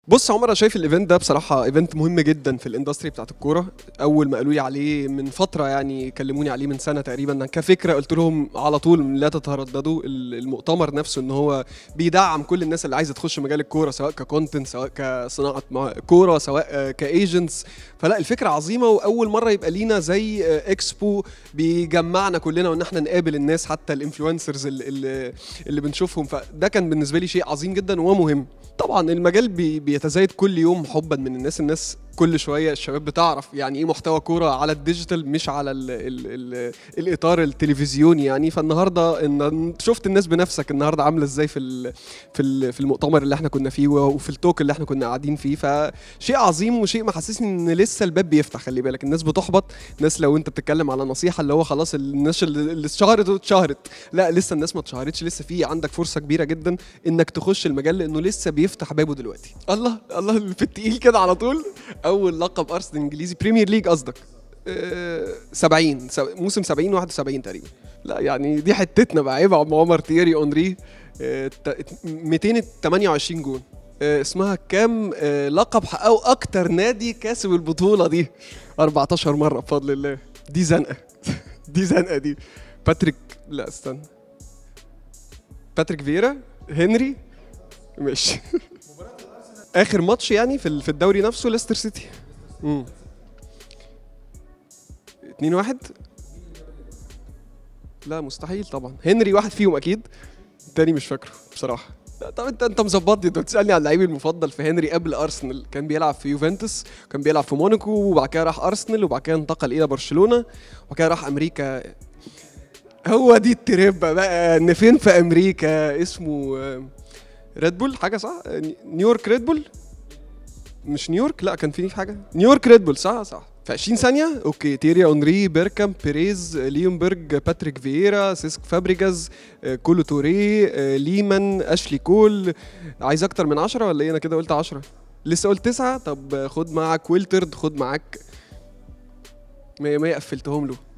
بص يا عمر انا شايف الايفنت ده بصراحه ايفنت مهم جدا في الاندستري بتاعت الكوره اول ما قالوا لي عليه من فتره يعني كلموني عليه من سنه تقريبا كفكره قلت لهم على طول لا تترددوا ال- المؤتمر نفسه ان هو بيدعم كل الناس اللي عايزه تخش مجال الكوره سواء ككونتنت سواء كصناعه مع- كوره سواء كايجنتس فلا الفكره عظيمه واول مره يبقى لينا زي آه، اكسبو بيجمعنا كلنا وان احنا نقابل الناس حتى الانفلونسرز اللي, اللي بنشوفهم فده كان بالنسبه لي شيء عظيم جدا ومهم طبعا المجال بي بيتزايد كل يوم حبا من الناس الناس كل شويه الشباب بتعرف يعني ايه محتوى كوره على الديجيتال مش على ال ال ال الاطار التلفزيوني يعني فالنهارده ان شفت الناس بنفسك النهارده عامله ازاي في ال في ال في المؤتمر اللي احنا كنا فيه وفي التوك اللي احنا كنا قاعدين فيه فشيء عظيم وشيء محسسني ان لسه الباب بيفتح خلي بالك الناس بتحبط الناس لو انت بتتكلم على نصيحه اللي هو خلاص الناس اللي اللي اتشهرت واتشهرت لا لسه الناس ما اتشهرتش لسه في عندك فرصه كبيره جدا انك تخش المجال لانه لسه بيفتح بابه دلوقتي الله الله في التقيل كده على طول اول لقب ارسنال انجليزي بريمير ليج قصدك آه، 70 سب- موسم 70 71 تقريبا لا يعني دي حتتنا بقى عيب يا عم عمر تييري اونري آه، ت- 228 جون آه، اسمها كام آه، لقب حققوا اكتر نادي كاسب البطوله دي 14 مره بفضل الله دي زنقه دي زنقه دي باتريك لا استنى باتريك فيرا هنري ماشي اخر ماتش يعني في ال- في الدوري نفسه ليستر سيتي امم 2 1 لا مستحيل طبعا هنري واحد فيهم اكيد التاني مش فاكره بصراحه لا طب انت انت مظبطني انت بتسالني على اللعيب المفضل في هنري قبل ارسنال كان بيلعب في يوفنتوس كان بيلعب في موناكو وبعد كده راح ارسنال وبعد كده انتقل الى برشلونه وبعد كده راح امريكا هو دي التربه بقى ان فين في امريكا اسمه ريد بول حاجه صح نيويورك ريد بول مش نيويورك لا كان في حاجه نيويورك ريد بول صح صح في 20 ثانية اوكي تيري اونري بيركام بيريز ليونبرج باتريك فييرا سيسك فابريجاز آه، كولو توري آه، ليمان اشلي كول عايز اكتر من 10 ولا ايه انا كده قلت 10 لسه قلت 9 طب آه، خد معاك ويلترد خد معاك 100 100 قفلتهم له